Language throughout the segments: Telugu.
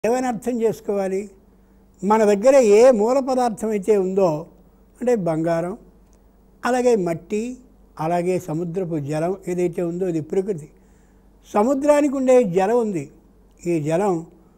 ఏమైనా అర్థం చేసుకోవాలి మన దగ్గర ఏ మూల పదార్థం అయితే ఉందో అంటే బంగారం అలాగే మట్టి అలాగే సముద్రపు జలం ఏదైతే ఉందో ఇది ప్రకృతి సముద్రానికి ఉండే జలం ఉంది ఈ జలం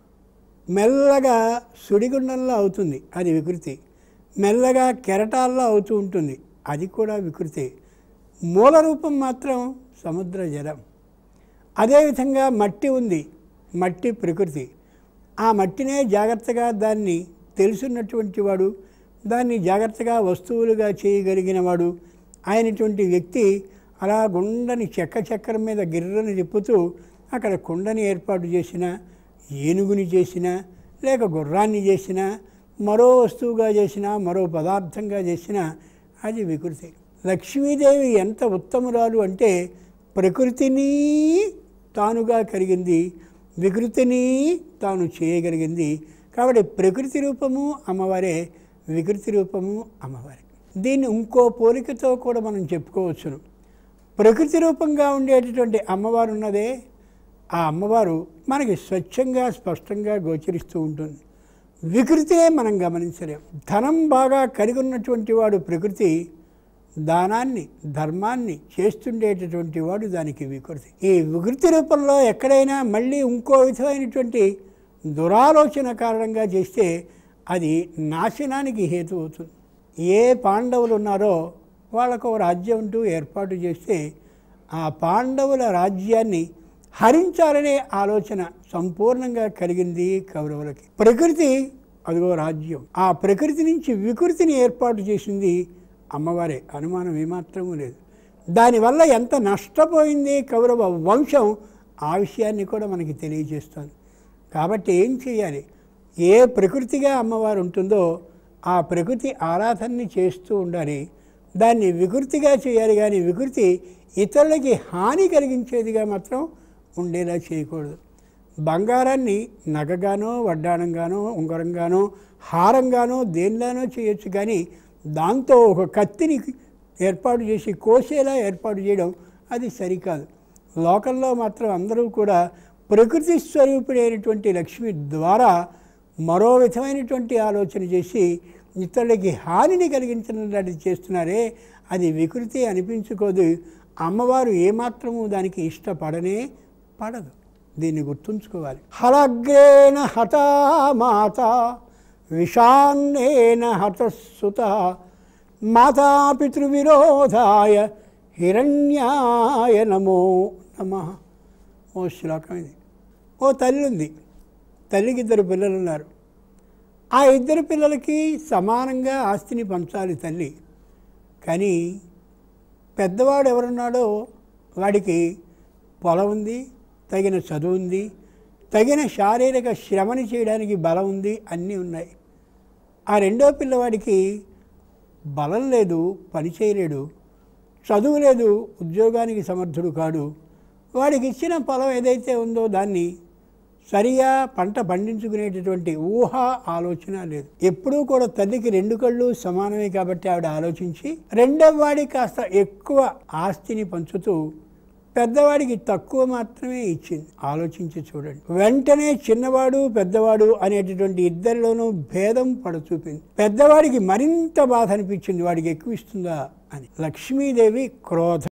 మెల్లగా సుడిగుండంలో అవుతుంది అది వికృతి మెల్లగా కెరటాల్లో అవుతూ ఉంటుంది అది కూడా వికృతి మూల రూపం మాత్రం సముద్ర జలం అదేవిధంగా మట్టి ఉంది మట్టి ప్రకృతి ఆ మట్టినే జాగ్రత్తగా దాన్ని తెలుసున్నటువంటి వాడు దాన్ని జాగ్రత్తగా వస్తువులుగా చేయగలిగిన వాడు అయినటువంటి వ్యక్తి అలా గుండని చెక్క చక్రం మీద గిర్రని తిప్పుతూ అక్కడ కుండని ఏర్పాటు చేసిన ఏనుగుని చేసిన లేక గుర్రాన్ని చేసిన మరో వస్తువుగా చేసిన మరో పదార్థంగా చేసిన అది వికృతి లక్ష్మీదేవి ఎంత ఉత్తమురాలు అంటే ప్రకృతిని తానుగా కలిగింది వికృతిని తాను చేయగలిగింది కాబట్టి ప్రకృతి రూపము అమ్మవారే వికృతి రూపము అమ్మవారే దీన్ని ఇంకో పోలికతో కూడా మనం చెప్పుకోవచ్చును ప్రకృతి రూపంగా ఉండేటటువంటి అమ్మవారు ఉన్నదే ఆ అమ్మవారు మనకి స్వచ్ఛంగా స్పష్టంగా గోచరిస్తూ ఉంటుంది వికృతినే మనం గమనించలేం ధనం బాగా కలిగి ఉన్నటువంటి వాడు ప్రకృతి దానాన్ని ధర్మాన్ని చేస్తుండేటటువంటి వాడు దానికి వికృతి ఈ వికృతి రూపంలో ఎక్కడైనా మళ్ళీ ఇంకో విధమైనటువంటి దురాలోచన కారణంగా చేస్తే అది నాశనానికి హేతు అవుతుంది ఏ పాండవులు ఉన్నారో వాళ్ళకు ఒక రాజ్యం అంటూ ఏర్పాటు చేస్తే ఆ పాండవుల రాజ్యాన్ని హరించాలనే ఆలోచన సంపూర్ణంగా కలిగింది కౌరవులకి ప్రకృతి అదిగో రాజ్యం ఆ ప్రకృతి నుంచి వికృతిని ఏర్పాటు చేసింది అమ్మవారే అనుమానం ఏమాత్రమూ లేదు దానివల్ల ఎంత నష్టపోయింది కౌరవ వంశం ఆ విషయాన్ని కూడా మనకి తెలియజేస్తుంది కాబట్టి ఏం చేయాలి ఏ ప్రకృతిగా అమ్మవారు ఉంటుందో ఆ ప్రకృతి ఆరాధనని చేస్తూ ఉండాలి దాన్ని వికృతిగా చేయాలి కానీ వికృతి ఇతరులకి హాని కలిగించేదిగా మాత్రం ఉండేలా చేయకూడదు బంగారాన్ని నగగానో వడ్డాణంగానో ఉంగరంగానో హారంగానో దేనిలానో చేయొచ్చు కానీ దాంతో ఒక కత్తిని ఏర్పాటు చేసి కోసేలా ఏర్పాటు చేయడం అది సరికాదు లోకంలో మాత్రం అందరూ కూడా ప్రకృతి స్వరూపుడైనటువంటి లక్ష్మి ద్వారా మరో విధమైనటువంటి ఆలోచన చేసి ఇతరులకి హానిని కలిగించినట్టు చేస్తున్నారే అది వికృతి అనిపించుకోదు అమ్మవారు ఏమాత్రము దానికి ఇష్టపడనే పడదు దీన్ని గుర్తుంచుకోవాలి హలగ్రేణ హతా మాత విషాన్నేన హతసుత మాతాపితృవిరోధాయ హిరణ్యాయ నమో నమ ఓ శ్లోకం ఇది ఓ తల్లి ఉంది తల్లికి ఇద్దరు పిల్లలు ఉన్నారు ఆ ఇద్దరు పిల్లలకి సమానంగా ఆస్తిని పంచాలి తల్లి కానీ పెద్దవాడు ఎవరున్నాడో వాడికి పొలం ఉంది తగిన చదువు ఉంది తగిన శారీరక శ్రమని చేయడానికి బలం ఉంది అన్నీ ఉన్నాయి ఆ రెండో పిల్లవాడికి బలం లేదు పని చేయలేడు చదువు లేదు ఉద్యోగానికి సమర్థుడు కాడు వాడికి ఇచ్చిన పొలం ఏదైతే ఉందో దాన్ని సరిగా పంట పండించుకునేటటువంటి ఊహ ఆలోచన లేదు ఎప్పుడూ కూడా తల్లికి రెండు కళ్ళు సమానమే కాబట్టి ఆవిడ ఆలోచించి రెండవ వాడికి కాస్త ఎక్కువ ఆస్తిని పంచుతూ పెద్దవాడికి తక్కువ మాత్రమే ఇచ్చింది ఆలోచించి చూడండి వెంటనే చిన్నవాడు పెద్దవాడు అనేటటువంటి ఇద్దరిలోనూ భేదం పడచూపింది పెద్దవాడికి మరింత బాధ అనిపించింది వాడికి ఎక్కువ ఇస్తుందా అని లక్ష్మీదేవి క్రోధ